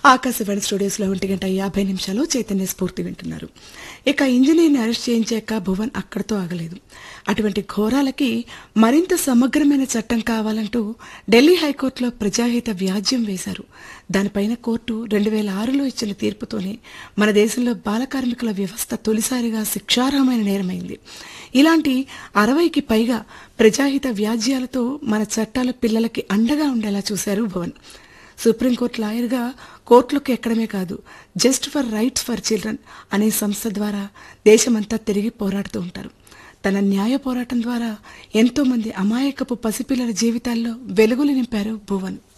ఆకాశవాణి స్టూడియోస్లో ఒంటి గంట యాభై నిమిషాలు చైతన్య స్ఫూర్తి వింటున్నారు ఇక ఇంజనీర్ని అరెస్ట్ చేయించాక భువన్ అక్కడితో ఆగలేదు అటువంటి ఘోరాలకి మరింత సమగ్రమైన చట్టం కావాలంటూ ఢిల్లీ హైకోర్టులో ప్రజాహిత వ్యాజ్యం వేశారు దానిపైన కోర్టు రెండు వేల ఆరులో ఇచ్చిన తీర్పుతోనే మన దేశంలో బాల కార్మికుల వ్యవస్థ తొలిసారిగా శిక్షార్హమైన నేరమైంది ఇలాంటి అరవైకి పైగా ప్రజాహిత వ్యాజ్యాలతో మన చట్టాల పిల్లలకి అండగా ఉండేలా చూశారు భువన్ సుప్రీంకోర్టు లాయర్గా కోర్టులకు ఎక్కడమే కాదు just for rights for children అనే సంస్థ ద్వారా దేశమంతా తిరిగి పోరాడుతూ ఉంటారు తన న్యాయ పోరాటం ద్వారా ఎంతో మంది అమాయకపు పసిపిల్లల జీవితాల్లో వెలుగులు నింపారు భువన్